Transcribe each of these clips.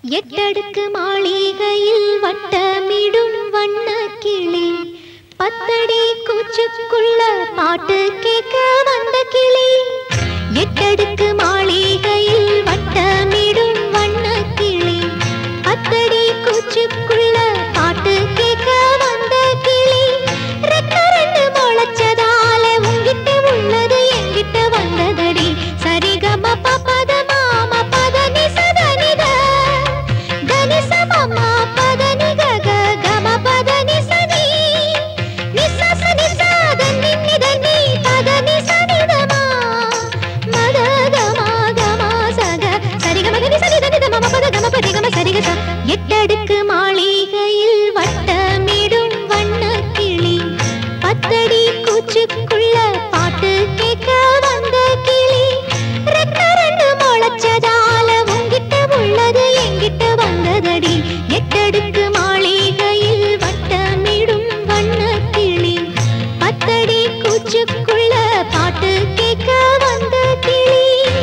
எட்டடுக்கு மாளிகையில் வட்டமிடும் வண்ண கிளி பத்தடி கூச்சுக்குள்ள பாட்டு கேட்க வந்த கிளி எட்டடுக்கு மாளிகையில் வட்டமிடும் வண்ண கிளி பத்தடி கூச்சுக்குள்ள பாட்டு கேட்க வந்த கிளி ரெக்க ரெண்டு முளைச்சதால உங்கிட்ட உள்ளது எங்கிட்ட வந்ததடி சரிகம பபத மாம பத நிசத நித தனிச மம பத நிக க கம பத நிசனி நிசச நிசத நின்னித நீ பத நிச நிதமா மத கம கம சக சரிகம கனி சனித நித மம பத கம பதி கம சரிக ச எட்டடுக்கு மாளிகையில் வட்டமிடும் வண்ண கிளி பத்தடி கூச்சுக்குள்ள பாட்டு கேட்க வந்த கிளி ரெக்க ரெண்டு முளைச்சதால உங்கிட்ட உள்ளது எங்கிட்ட வந்ததடி எட்டடுக்கு மாளிகையில் வட்டமிடும் வண்ண கிளி பத்தடி கூச்சுக்குள்ள பாட்டு கேட்க வந்த கிளி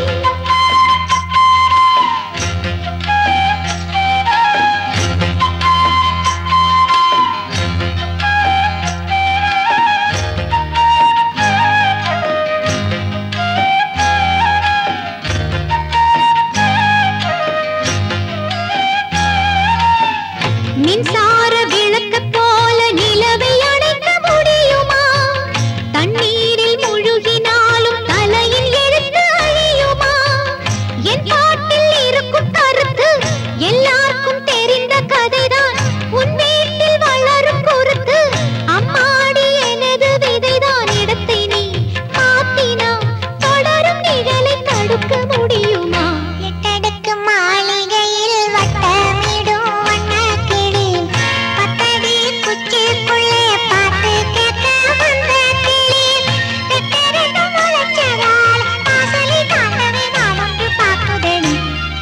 மின்சார விளக்கு போல நிலவை அணைக்க முடியுமா தண்ணீரில் முழுகினாலும் தலையில் எழுத்து அழியுமா என் பாட்டில் இருக்கும் கருத்து எல்லாருக்கும் தெரிந்த கதைதான் உன் வீட்டில் வளரும் குருத்து அம்மாடி எனது விதைதான் இடத்தை நீ மாத்தினா தொடரும் நிழலை தடுக்க முடியுமா எட்டடுக்கு மாளிகையில் வட்டமிடும் வண்ணக்கிளி பத்தடி குச்சிக்குள்ளே பாட்டு கேட்க வந்த கிளி ரெட்டரெண்டு முளைச்சதால் வாசலை தாண்டவே நாமக்கு பாக்குதடி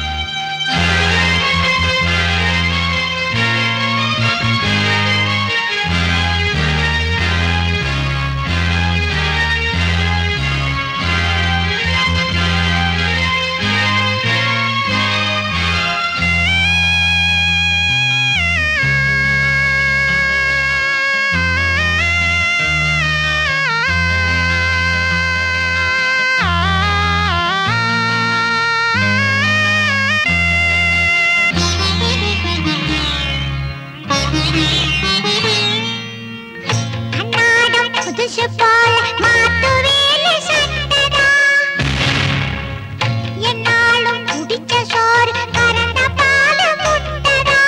கண்ணாடம் புதுசு போல மாத்துவேன்னு சட்டதா என்னாலும் குடிச்ச சோறு கறந்த பால முட்டதா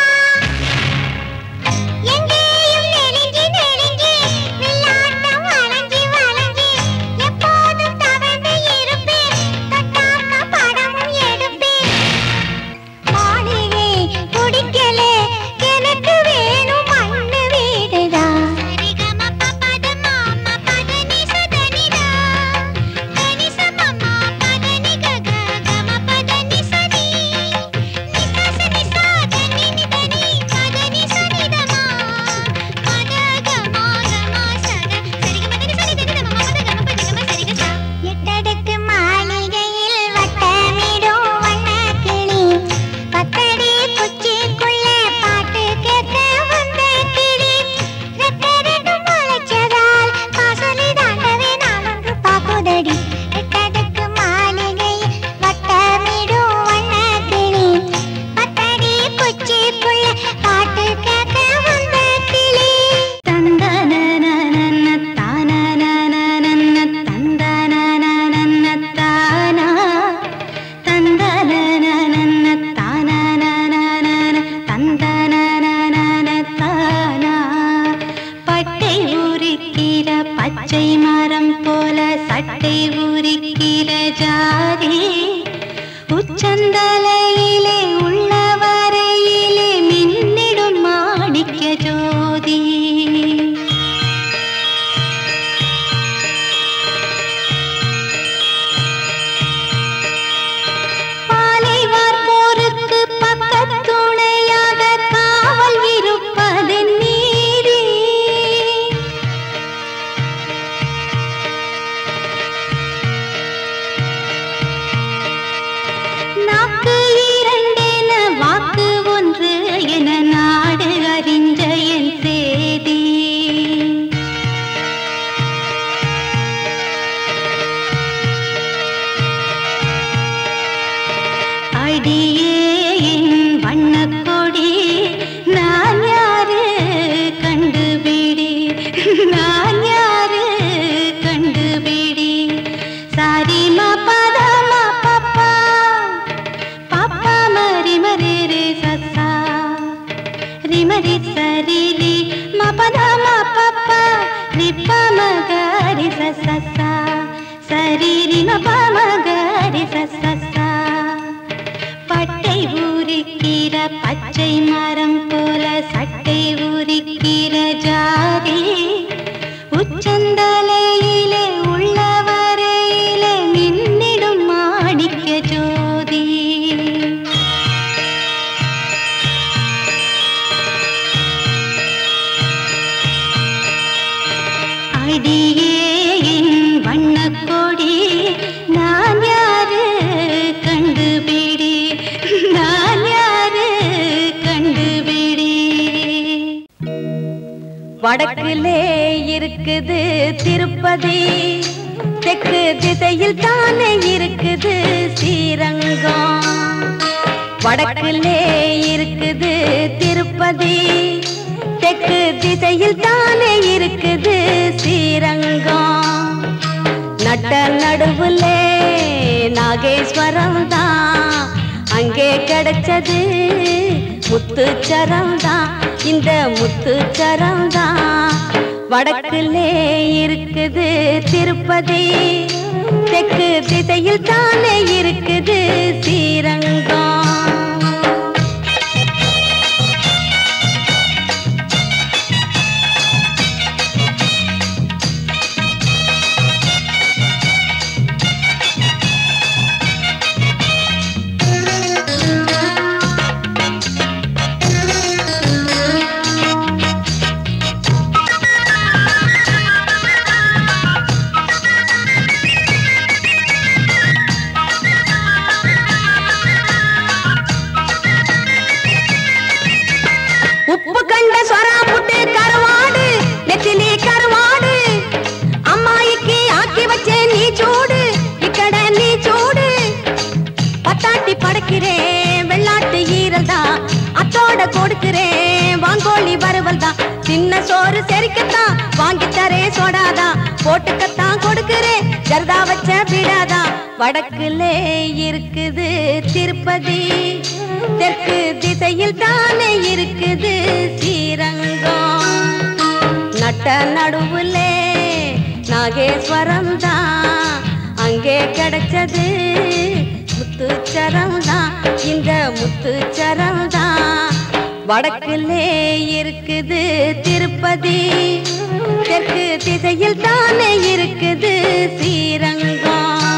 எங்கேயும் நெருங்கி நெருங்கி வில்லாட்டம் வளைஞ்சி வளைஞ்சி எப்போதும் தவழ்ந்து இருப்பேன் தொட்டாக்க படமும் எடுப்பேன் மாளிகை பிடிக்கலே எனக்கு வேணும் மண்ணு வீடுதா சரிகம பபத மாம பத நிச தனிதா தனிச மம பத நிக க கம பத நிசனி நிசச நிசா தனி நிதனி பத நிச நிதமா பத கம கம சக சரிகம தனி சனி தனி மம பத கம பத கம சரிக சா எட்டடுக்கு மாளிகையில் வட்டமிடும் வண்ணக்கிளி பத்தடி குச்சிக்குள்ளே பாட்டு கேட்க வந்த கிளி ரெக்க ரெண்டு முளைச்சதால் வாசலை தாண்டவே நாமங்கு பாக்குதடி எட்டடுக்கு மாளிகையில் வட்டமிடும் வண்ணக்கிளி பத்தடி குச்சிக்குள்ளே பாட்டு கேட்க வந்த கிளி பட்டை உரிக்கிற பச்சை மரம் போல சட்டை உரிக்கிற ஜாதி உச்சந்தலையிலே உள்ள வரையிலே மின்னிடும் ரிமரி சரிரி மபத மப்பப்ப ரிப்ப மகரி சசசா சரிரி மப மகரி சசசா பட்டை ஊறிக்கிற பச்சை மரம் போல சட்டை ஊறிக்கிற ஜாதி உச்சந்தலையிலே உள்ளவரையிலே மின்னிடும் மாணிக்க ஜோதி அடியே என் வண்ணக்கொடி நான் யாரு கண்டுபிடி நான் யாரு கண்டுபிடி வடக்கிலே இருக்குது திருப்பதி தெற்கு திசையில் தானே இருக்குது ஸ்ரீரங்கம் வடக்கிலே இருக்குது திருப்பதி தெற்கு திசையில் தானே இருக்குது ஸ்ரீரங்கம் நட்ட நடுவுலே நாகேஸ்வரம் தான் அங்கே கிடைச்சது முத்துச்சரம் தான் இந்த முத்துச்சரம் தான் வடக்குலே இருக்குது திருப்பதி தெற்கு திசையில் தானே இருக்குது ஸ்ரீரங்கம் உப்பு கண்ட சொரா புட்டு கருவாடு நெத்திலி கருவாடு அம்மாயிக்கு ஆக்கி வச்சேன் நீ சூடு இக்கட நீ சூடு பத்தாட்டி படைக்கிறேன் வெள்ளாட்டு ஈரல் தான் அத்தோட கொடுக்கிறேன் வாங்கோழி வறுவல் தான் சின்ன சோறு செரிக்கத்தான் வாங்கி தரேன் சோடாதான் போட்டுக்கத்தான் கொடுக்கிறேன் ஜர்தா வச்ச விடாதான் வடக்குலே இருக்குது திருப்பதி தெற்கு திசையில் தானே இருக்குது ஸ்ரீரங்கம் நட்ட நடுவுலே நாகேஸ்வரம் தான் அங்கே கிடைச்சது முத்துச்சரம் தான் இந்த முத்துச்சரம் தான் வடக்குலே இருக்குது திருப்பதி தெற்கு திசையில் தானே இருக்குது ஸ்ரீரங்கம்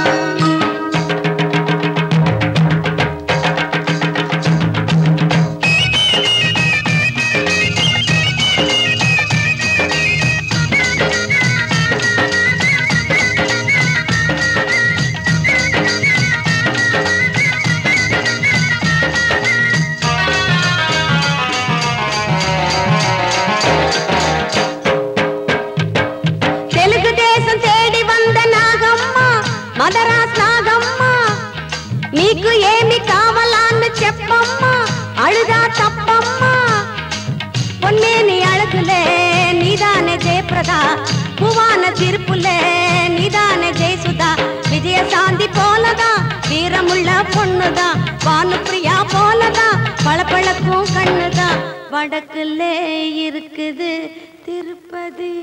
தெலுங்கு தேசம் தேடி வந்த నాగమ్మ మదరాస్ నాగమ్మ నీకు ఏమి కావాలని చెప్పమ్మా అழுదా తప్పమ్మా பொன்னேனி அழகுலே நீதானே ஜெயபிரதா பூவான திருப்புலே நீதானே ஜெயசுதா விஜயசாந்தி போலதான் வீரமுள்ள பொண்ணுதான் பானுப்பிரியா போலதான் பளபளக்கும் கண்ணுதான் வடக்குலே இருக்குது திருப்பதி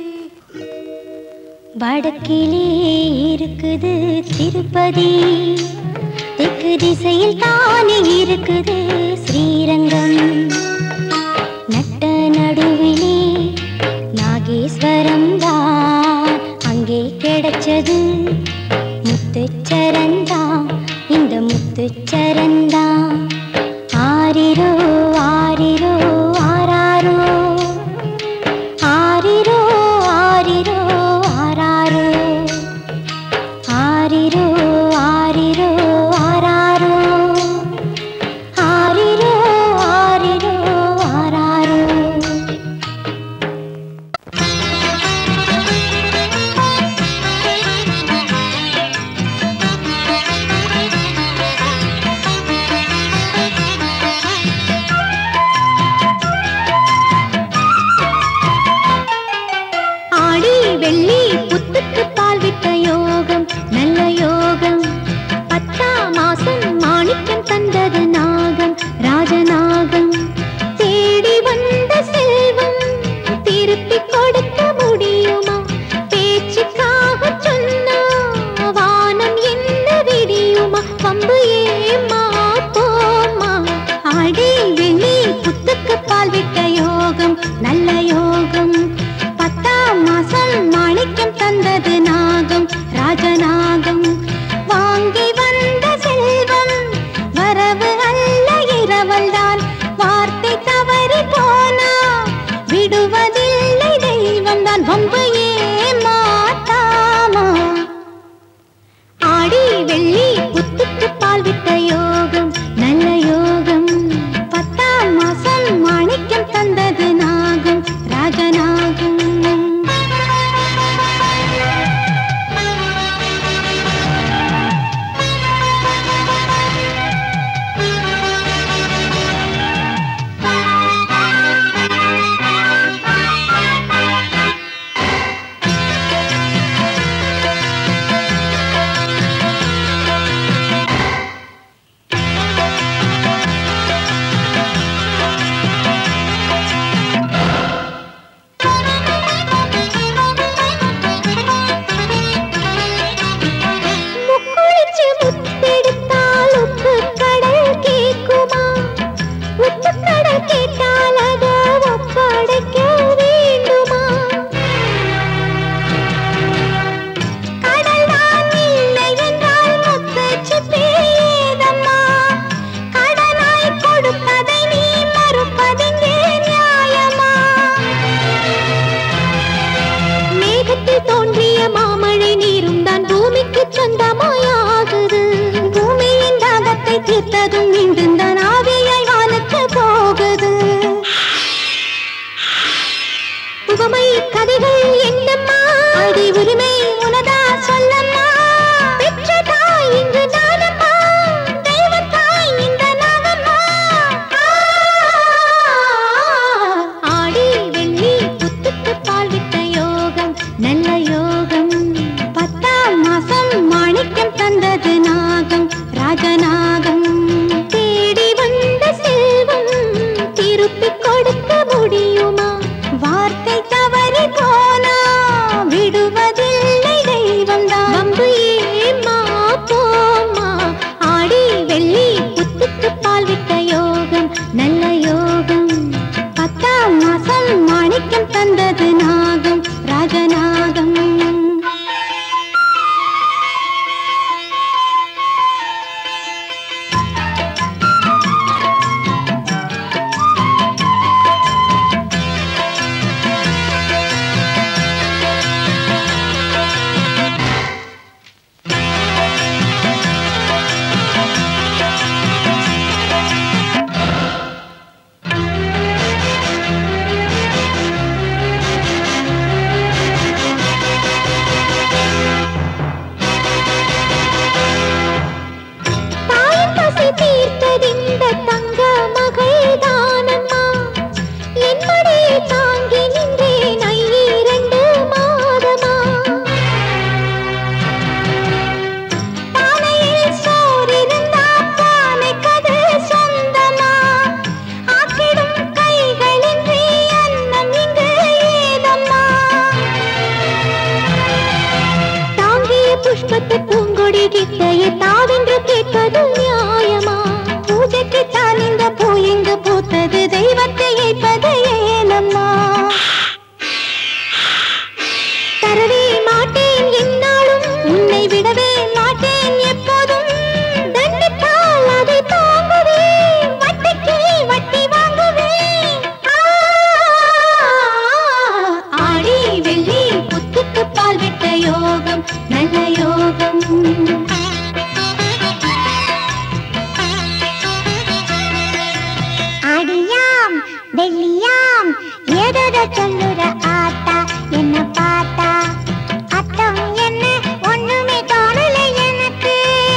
வடக்கிலே இருக்குது திருப்பதி தெற்கு திசையில் தானே இருக்குது ஸ்ரீரங்கம் நட்ட நடுவிலே நாகேஸ்வரம் தான் அங்கே கிடைச்சது முத்துச்சரந்தான் இந்த முத்துச்சரந்தான் ஆரிரோ ஆரிரோ ஆராரோ ஆரிரோ ஆரிரோ ஆராரோ ஆரிரோ ஆரிரோ ஆராரோ ஆரிரோ புத்துக்கு பால் விட்ட யோகம் நல்ல யோகம் பத்தாம் மாசம் மாணிக்கம் தந்தது நாகம் ராஜநாகம் வாங்கி வந்த செல்வம் வரவு அல்ல இரவல்தான் வார்த்தை தவறி போனா விடுவதில்லை தெய்வம் தான் வம்பு ஏமாத்தாமா ஆடி வெள்ளி புத்துக்கு பால் விட்ட யோகம் நல்ல யோகம் பத்தாம் மாசம் மாணிக்கம் தந்தது நாகம் ராஜநாகம் முக்குளிச்சு முத்தெடுத்தால் உப்பு கடல் கேக்குமா உப்பு கடல் கேட்டால் அத ஒப்படைக்க வேண்டுமா கடல் தான் இல்லை என்றால் முத்தச்சு பேதம்மா கடனாய் கொடுப்பதை நீ மறுப்பதெங்கே நியாயமா மேகத்தில் தோன்றிய மாமழை நீரும் தான் பூமிக்கு சொந்தமாயாகுது பூமியின் தாகத்தை தீர்த்ததும் மீண்டும் தான் ஆவியாய் வானுக்கு போகுது உவமை கதைகள் என்னம்மா அடி உரிமை உனதா சொல்லம்மா பெற்ற தாய் இங்கு நானம்மா தெய்வ தாய் இந்த நாகம்மா ஆடி வெள்ளி புத்துக்கு பால் விட்ட யோகம் நல்ல யோகம் பத்தாம் மாசம் மாணிக்கம் தந்தது நாகம் ராஜநாகம் தேடி வந்த செல்வம் திருப்பிக் கொடுக்க முடியுமா வார்த்தை தவறி போனா விடுவதில்லை தெய்வம் தான் வம்பு ஏமா போமா ஆடி வெள்ளி புத்துக்கு பால் விட்ட யோகம் நல்ல யோகம் பத்தாம் மாசம் மாணிக்கம் தந்தது நாகம் ராஜநாகம் தாயின் பசி தீர்த்ததிந்த தங்க மகள் தானம்மா என் மடியை தாங்கி நின்றேன் ஐயிரண்டு மாதமா பானையில் சோறிருந்தா பானைக்கது சொந்தமா ஆக்கிடும் கைகளின்றி அன்னம் இங்கு ஏதம்மா தாங்கிய புஷ்பத்து பூங்கொடி கிட்டைய தாவென்று கேட்பது நியாயமா பூஜைக்கு தான் இந்த பூ இங்கு பூத்தது தெய்வத்தை ஏற்பது ஏனம்மா தரவே மாட்டேன் என்னாலும் உன்னை விடவே மாட்டேன் எப்போதும் தண்டித்தால் அதை தாங்குவேன் வட்டிக்கு வட்டி வாங்குவேன் ஆடி வெள்ளி புத்துக்கு பால் விட்ட யோகம் நல்ல யோகம் அடியாம் வெள்ளியாம் ஏதோ சொல்லுற ஆத்தா என்ன பார்த்தா அத்தம் என்ன ஒண்ணுமே தோணல எனக்கு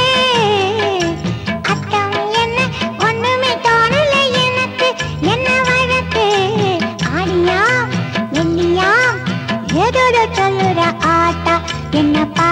அத்தம் என்ன ஒண்ணுமே தோணல எனக்கு என்ன வழக்கு ஆடியாம் வெள்ளியாம் ஏதோ சொல்லுற ஆத்தா என்ன